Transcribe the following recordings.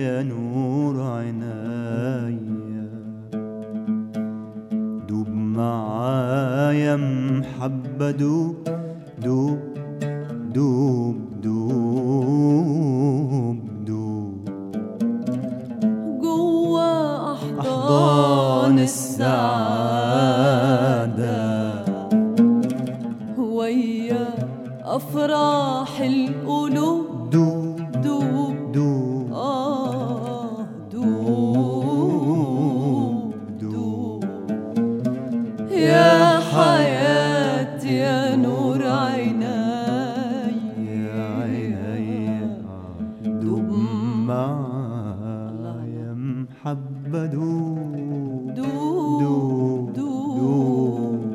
يا نور عينيا دوب معايا محبة دوب دوب دوب دوب دوب جوا أحضان أحضان السعادة السعادة ويا أفراح القلوب دوب دوب دوب آه دوب دوب يا حياتي يا نور عيني يا عيني دوب معايا محبة دوب دوب دوب دوب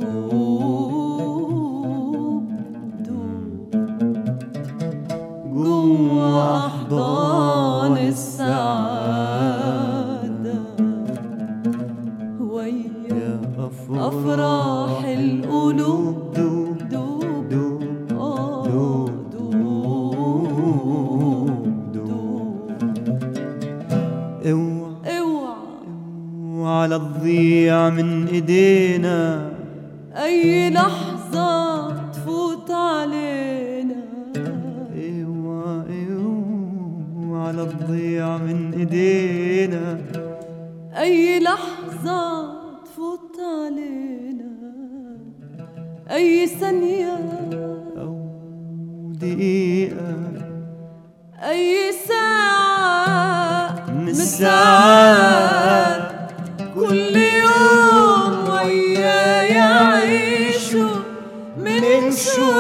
دوب دوب جوا أحضان السعادة ويا يا أفراح القلوب دوب دوب دوب آه دوب دوب دوب دوب اوعى اوعى وعلى تضيع من ايدينا أي لحظة تفوت علينا اوعى اوعى على تضيع من ايدينا أي لحظة تفوت علينا أي ثانية او دقيقة أي ساعة من مساعات كل يوم وياي يعيشوا من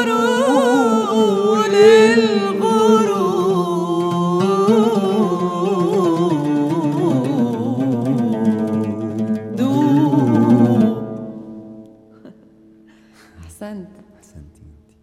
شروق للغروب دوب أحسنت احسنتي انتي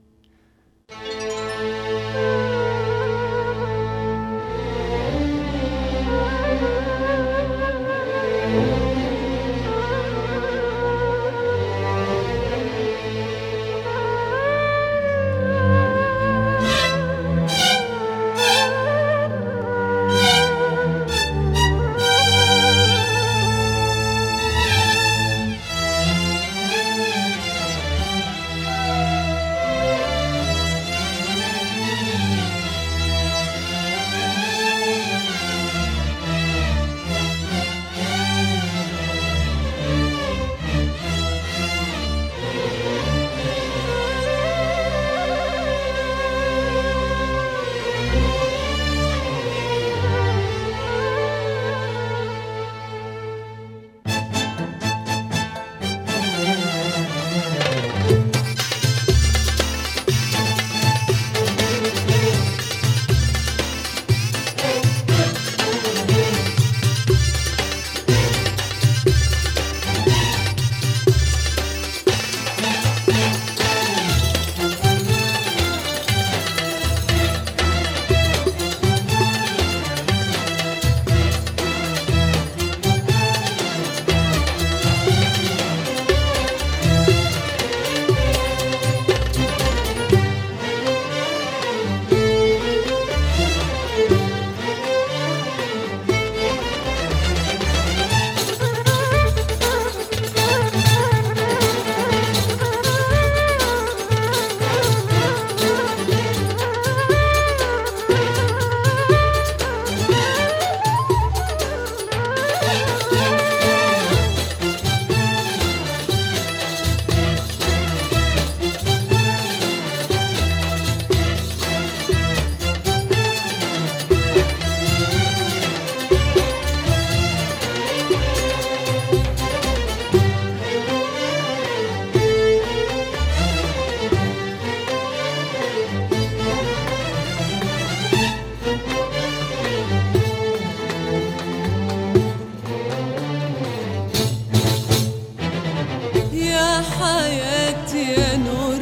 يا حياتي يا نور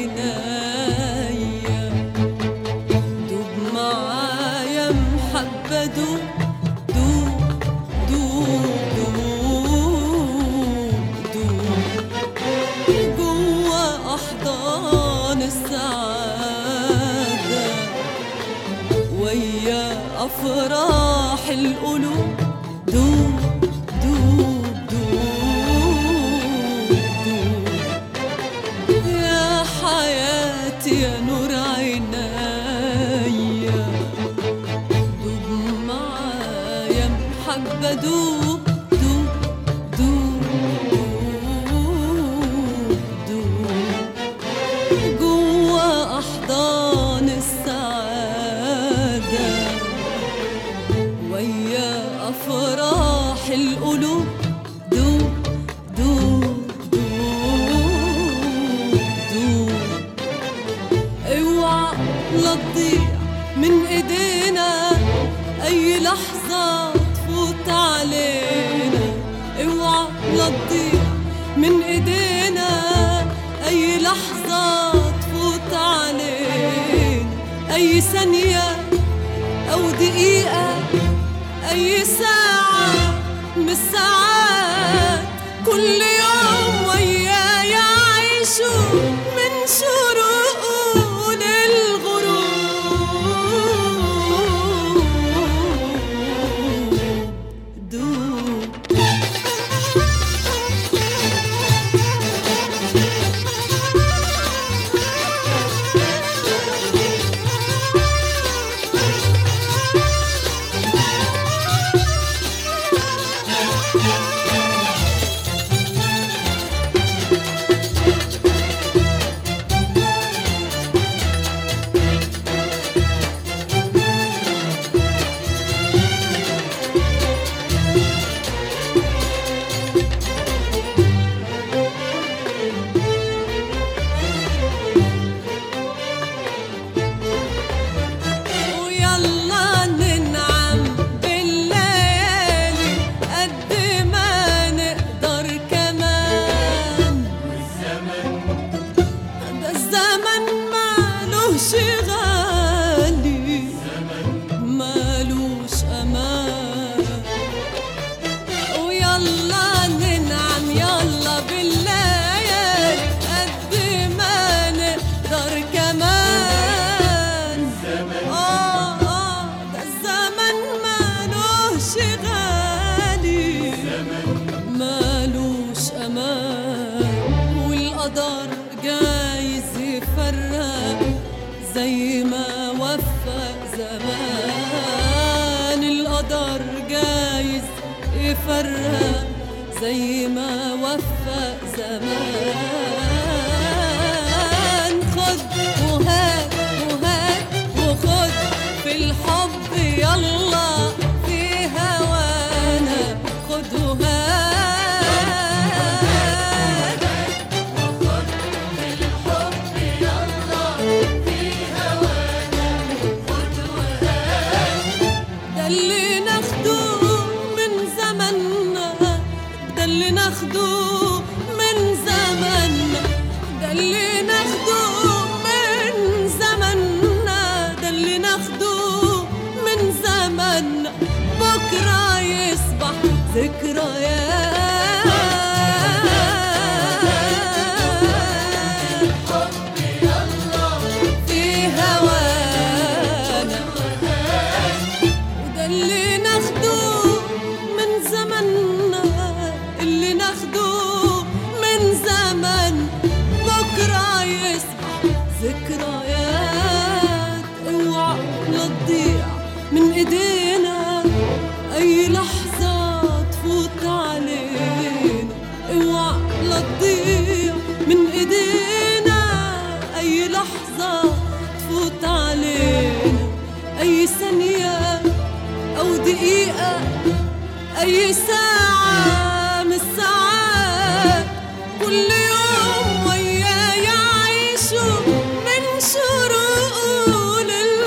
عينيا دوب معايا محبة دوب دوب دوب دوب دوب جوا أحضان السعادة ويا أفراح أفراح القلوب دوب دوب دوب دوب يا حياتي يا نور عينيا دوب معايا محبة دوب دوب دوب دوب جوا أحضان السعادة ويا أفراح القلوب دوب دوب دوب دوب اوعى لا تضيع من ايدينا اي لحظة تفوت علينا اوعى لا تضيع من ايدينا اي لحظة تفوت علينا اي ثانية او دقيقة اي ساعة من الساعات كل يوم وياي عيشوا من شروقه للغروب دوب ويلا ننعم بالليالي قد ما نقدر كمان ده الزمن مالوش غالي مالوش امان ويلا ننعم يلا بالليالي قد ما نقدر كمان آه آه ده الزمن مالوش غالي مالوش أمان والقدر جايز يفرق زي ما وفق زمان القدر جايز يفرق زي ما وفق زمان خد وهات وهات وخد في الحب يلا في هوانا خد وهات ده اللي ناخده من زماننا ده اللي ناخده من زماننا ده اللي ناخده من زماننا ده اللي ناخده من زماننا بكرة يصبح ذكريات في هوانا وده اللي ناخده من زماننا اللي ناخده من زمن بكرة يصبح ذكريات اوعى لا تضيع من ايدينا اي لحظة تفوت علينا اوعى لا تضيع من ايدينا اي لحظة تفوت علينا اي ثانية او دقيقة اي ساعة من الساعات كل يوم وياي عيشوا من شروقه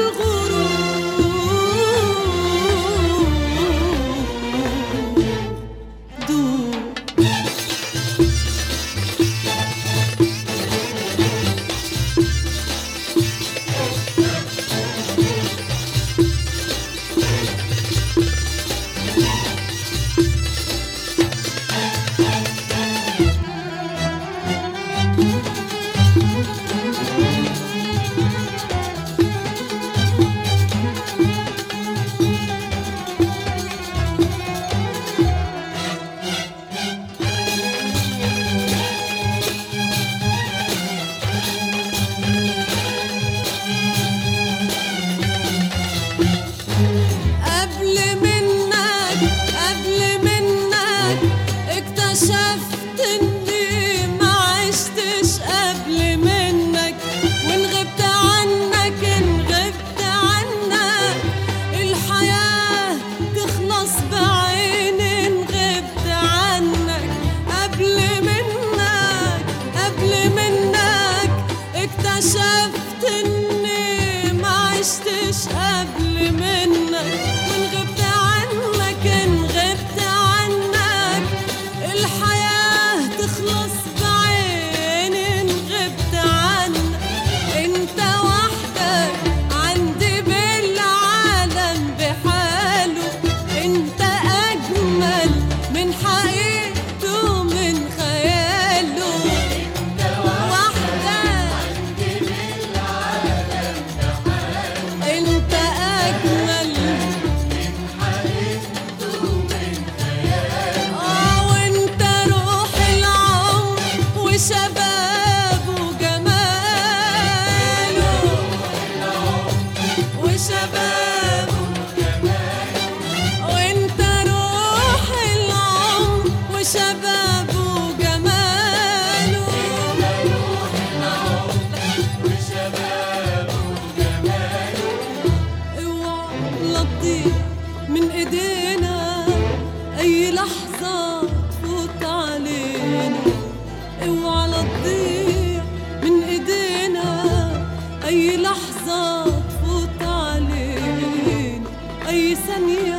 للغروب دوب لا تضيع من ايدينا اي لحظة تفوت علينا اوعى لا تضيع من ايدينا اي لحظة تفوت علينا اي ثانية